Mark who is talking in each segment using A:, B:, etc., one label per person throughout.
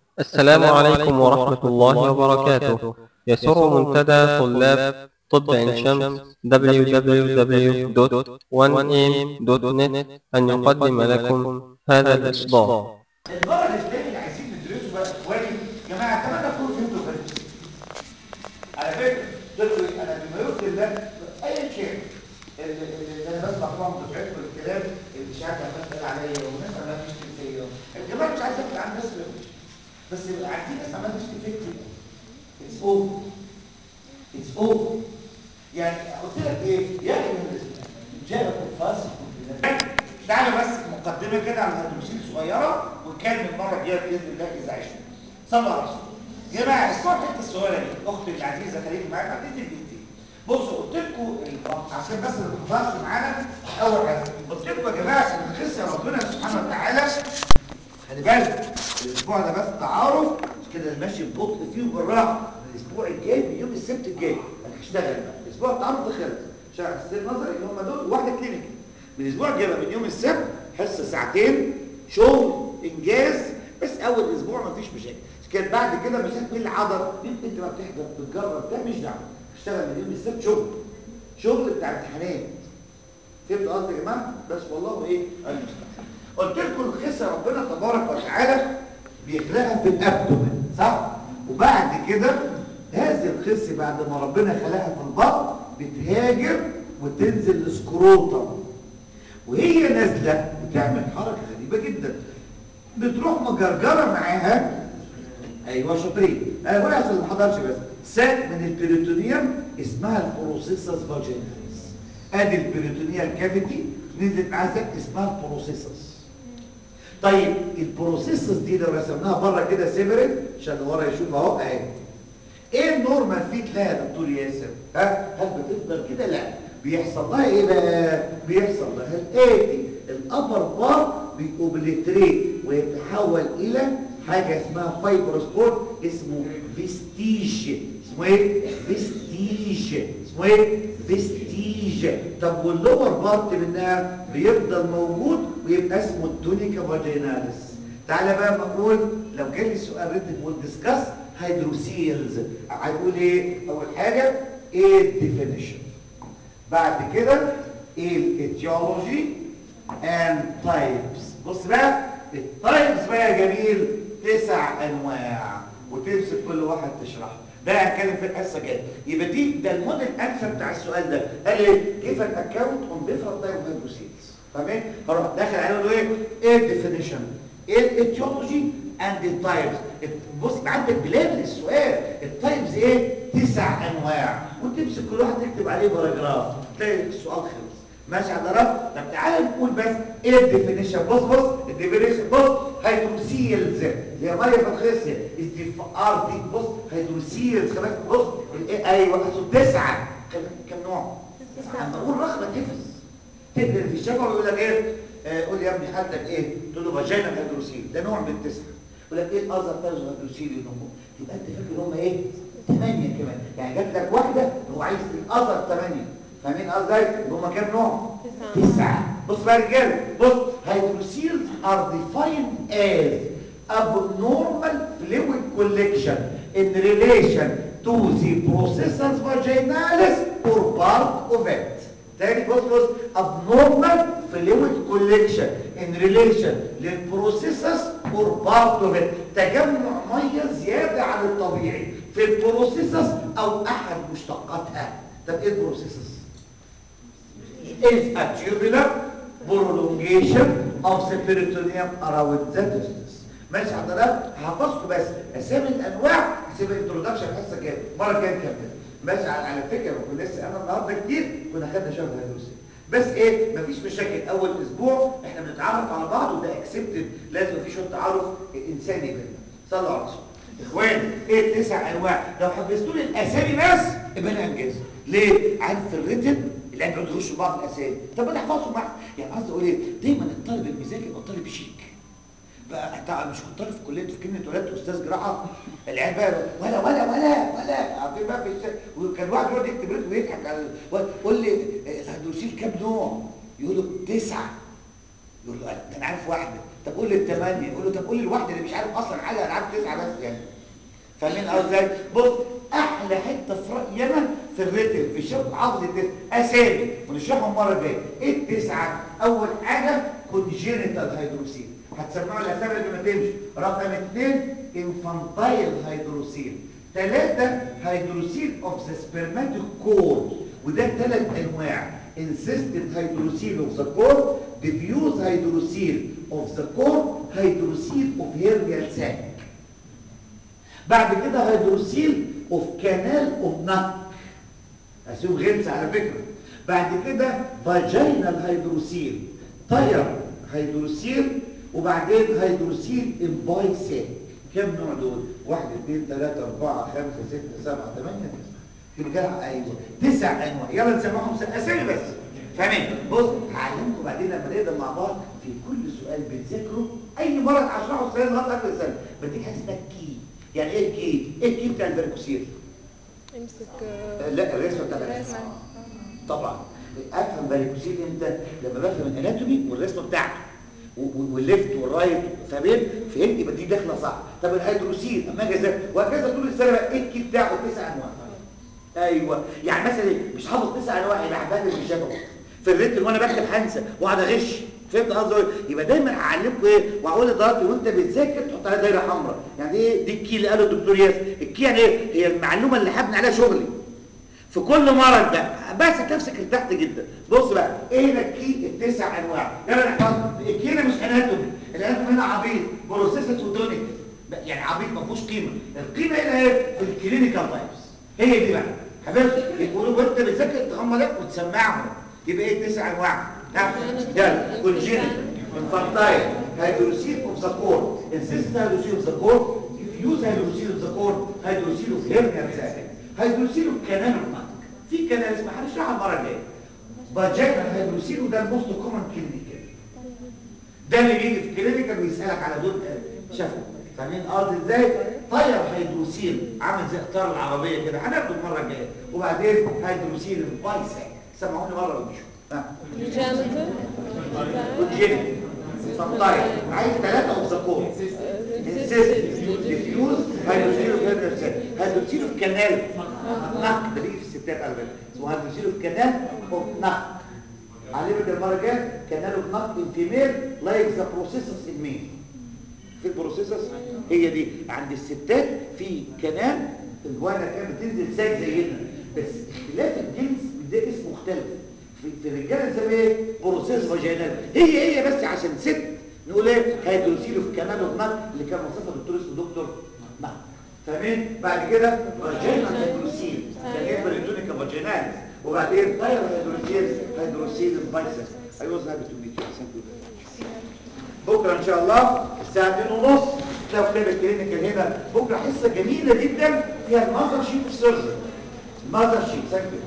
A: السلام عليكم ورحمة الله وبركاته يسر منتدى طلاب طب عين شمس www.1am.net أن يقدم لكم هذا الإصدار
B: الغرض الثاني اللي عايزين ندرسه بقى اخواني يا جماعه اتمنى تكونوا فهمتوا كويس على فكره تقول انا بما يرضي الله ايا كان اللي اللي انا بسمع طبعا دفعتكم الكلام اللي مش عارف عمال تسال عليا والناس عماله تشتم فيا الجماعه مش عايز ياخد عن الناس وحش بس يبقى عارفين ناس عماله تشتم فيك كده اتس اوفر اتس اوفر يعني قلت لك ايه يا ايها الذين جاءكم فاسق بنبأ تعالى بس مقدمه كده على الهيدروسيل صغيره ونكمل المره الجايه باذن الله اذا عشنا صلوا على رسول يا جماعه اسمعوا الحته الصغيره دي اختي العزيزه خليكي معايا بعدين البنتين بصوا قلت لكم ال- عشان بس اللي ما تنفعش معانا اول حاجه قلت لكم يا جماعه ان خسر ربنا سبحانه وتعالى خلي بالك الاسبوع ده بس تعارف كده المشي ببطء فيه وبالراحه الاسبوع الجاي من يوم السبت الجاي انا هشتغل بقى الاسبوع التعارف ده خلص شغل السير نظري اللي هم دول واحده كلينيك من الاسبوع الجاي بقى من يوم السبت حصه ساعتين شغل انجاز بس اول اسبوع مفيش مشاكل كان بعد كده مشاكل مين العضل مين انت ما بتحضر بتجرب ده مش دعوه اشتغل من يوم السبت شغل شغل بتاع امتحانات فهمت قصدي يا جماعه بس والله ايه المستعان قلت لكم الخسه ربنا تبارك وتعالى بيخلقها في الابدومن صح وبعد كده هذه الخس بعد ما ربنا خلقها في البطن بتهاجر وتنزل لسكروتم وهي نازله بتعمل حركه غريبه جدا بتروح مجرجره معاها ايوه شاطرين انا بقول عشان ما حضرش بس ساك من البريتونيوم اسمها البروسيسس فاجيناليس ادي البريتونيال كافيتي نزلت معاها ساك اسمها البروسيسس طيب البروسيسس دي لو رسمناها بره كده سيبريت عشان اللي ورا يشوف اهو اهي ايه النورمال فيت لها يا دكتور ياسر ها هل بتفضل كده لا بيحصل لها ايه بقى بيحصل لها الاتي الابر بار بيوبليتريت ويتحول الى حاجه اسمها فايبروسبور اسمه فيستيج اسمه ايه فيستيج اسمه ايه فيستيج طب واللور بارت منها بيفضل موجود ويبقى اسمه التونيكا فاجيناليس تعالى بقى نقول لو جالي سؤال ريتم والديسكاس هيدروسيلز هنقول ايه اول حاجه ايه الديفينيشن بعد كده ايه الاتيولوجي اند تايبس بص بقى التايبس بقى يا جميل تسع انواع وتمسك كل واحد تشرحه ده هنتكلم في الحصه الجايه يبقى دي ده الموديل انسر بتاع السؤال ده قال لي كيف الاكونت اون ديفرنت تايب اوف هيدروسيلز تمام هروح داخل عليه اقول له ايه ايه الديفينيشن ايه الاتيولوجي اند التايبس بص عندك بلاد للسؤال التايبس ايه تسع انواع وتمسك كل واحد تكتب عليه باراجراف تلاقي السؤال خلص ماشي على رب طب تعالى نقول بس ايه الديفينيشن بص بص الديفينيشن بص هيدروسيلز هي ميه فتخسر دي ار دي بص هيدروسيلز كمان بص الايه ايوه اصل تسعه كم كم نوع اما اقول رقم تحفظ تقدر في الشفا ويقول لك ايه آه قول يا ابني حالتك ايه تقول له فاجينا هيدروسيل ده نوع من التسعه يقول لك ايه الاذر تاج هيدروسيل هم يبقى انت فاكر هم ايه ثمانيه كمان يعني جات لك واحده هو عايز الاذر ثمانيه فاهمين قصدي هم كام نوع تسعه بص بقى يا رجاله بص هيدروسيلز ار defined as abnormal fluid collection in relation to the processus vaginalis or part of it تاني بص بص abnormal fluid collection in relation للبروسيسس or part of it تجمع ميه زياده عن الطبيعي في البروسيسس او احد مشتقاتها طب ايه البروسيسس is a tubular prolongation of the peritoneum around the testis ماشي حضرتك هحفظكم بس اسامي الانواع هسيب الانترودكشن الحصه الجايه المره الجايه نكمل ماشي على على فكره كنا لسه انا النهارده كتير كنا خدنا شهر هيدروسين بس ايه مفيش مشاكل اول اسبوع احنا بنتعرف على بعض وده اكسبتد لازم في شويه تعارف انساني بيننا صلوا على الرسول اخوان ايه تسع انواع لو حفظتوا لي الاسامي بس يبقى انا انجاز ليه عارف في الريتم اللي بيقعدوا يخشوا بعض الاسامي طب انا احفظهم معاك يعني قصدي اقول ايه دايما الطالب المذاكر يبقى طالب شيك بقى انت مش كنت طالب في كليه في كلمه ولاد استاذ جراحه العيال بقى ولا ولا ولا ولا عارفين بقى في الشارع وكان واحد يقعد يكتب ريت ويضحك على قول لي الهيدروسيل كام نوع يقول له تسعه يقول له ده انا عارف واحده طب قول للثمانيه يقول له طب قول للواحده اللي مش عارف اصلا حاجه العاب تسعه بس يعني فاهمين قصدي بص احلى حته في رايي انا في الريتم في الشرط حافظ التسعه اسامي ونشرحهم المره الجايه ايه التسعه اول حاجه كونجينيتال هيدروسيل هتسمعوا الاسامي اللي ما تمشي رقم اثنين انفانتايل هيدروسيل ثلاثه هيدروسيل اوف ذا سبرماتيك كورد وده ثلاث انواع insistent hydrocele of the cord diffuse hydrocele of the cord hydrocele of hernial sac بعد كده هيدروسيل اوف كانال اوف نك اسيب غمسه على فكره بعد كده فاجينال هيدروسيل طير هيدروسيل وبعدين هيدروسيل امبايسيك كم نوع دول؟ واحد اثنين ثلاثة أربعة خمسة ستة سبعة ثمانية تسعة ترجع أيوة تسع أنواع يلا نسمعهم أسامي بس فاهمين؟ بص هعلمكم بعدين لما نقدر مع بعض في كل سؤال بتذاكره أي مرة هشرحه السؤال لغاية آخر السنة بديك حاجة اسمها كي يعني إيه الكي؟ إيه الكي بتاع الفاريكوسيل؟
C: امسك
B: لا الرسمة بتاع الرسمة طبعا افهم فاريكوسيل امتى لما بفهم الاناتومي والرسمه بتاعته و- و- والليفت والرايت فاهمين فهمت يبقى دي داخله صح طب الهيدروسيل اما اجي اذاكر وهكذا طول السنه بقى ايه الكي بتاعه تسع انواع ايوه يعني مثلا إيه؟ مش حافظ تسع انواع يبقى هبهدل في شفوي في الريتم وانا بكتب هنسى واقعد اغش فهمت قصدي إيه؟ يبقى دايما هعلمكم ايه واقول لضربتي وانت بتذاكر تحط عليها دايره حمراء يعني ايه دي الكي اللي قاله الدكتور ياسر الكي يعني ايه هي المعلومه اللي هبني عليها شغلي في كل مرض بقى بس نفسك ارتحت جدا بص بقى ايه هنا الكي التسع انواع يلا نحفظ الكي هنا مش اناتومي الاناتومي هنا عبيط بروسيسس ودونيك يعني عبيط ما فيهوش قيمه القيمه هنا ايه في الكلينيكال تايبس هي دي بقى حبيبتي يقولوا وانت بتذاكر تغمض وتسمعهم يبقى ايه التسع انواع ها يلا كونجينيت انفانتايل هيدروسيل اوف ذا كور انسيست هيدروسيل اوف ذا كور يوز هيدروسيل اوف ذا كور هيدروسيل اوف هيرنيا ساكن هيدروسيل كانال النقل في كانال اسمه هنشرحها المره الجايه فاجينال هيدروسيل وده الموست كومن كلينيكال ده اللي بيجي في كلينيكال ويسالك على دول شافوا فاهمين قصدي ازاي طير هيدروسيل عامل زي اختار العربيه كده هناخده المره الجايه وبعدين هيدروسيل بايسك سمعوني مره ونشوف ها
C: جانيتال
B: كونجينيت فانتايل عايز ثلاثه اوف ذا كور ديفيوز هيدروسيل اوف هيدروسيل اوف كانال نق ده بيجي في الستات على فكره اسمه هيدروسيل اوف كانال اوف نق علمك المره الجايه كانال اوف نق ان فيميل لايك ذا بروسيسس ان ميل في البروسيسس هي دي عند الستات في كنال الجوانا كانت بتنزل ساك زينا بس اختلاف الجنس ده اسم مختلف في, في الرجاله زي ايه بروسيس فاجينال هي هي بس عشان ست نقول ايه هيدروسيلو في كنال النق اللي كان وصفها الدكتور اسمه دكتور نق فاهمين بعد كده فاجينال هيدروسيل ده غير بريتونيكا فاجيناليس وبعدين طير هيدروسيل هيدروسيل بايسس I was happy to meet you. Thank you very much. بكره ان شاء الله الساعه 2 ونص تلاقوا كتاب الكلينيكال هنا بكره حصه جميله جدا فيها الماذر شيت اوف سيرجن الماذر شيت ثانك يو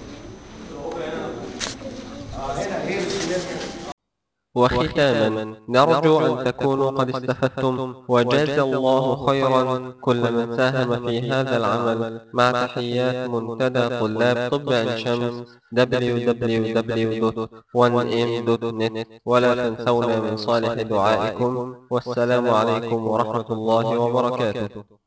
B: اه هنا هي الكلينيكال
A: وختاما نرجو أن تكونوا قد استفدتم وجاز الله خيرا كل من ساهم في هذا العمل مع تحيات منتدى طلاب طب عين شمس www.1m.net ولا تنسونا من صالح دعائكم والسلام عليكم ورحمة الله وبركاته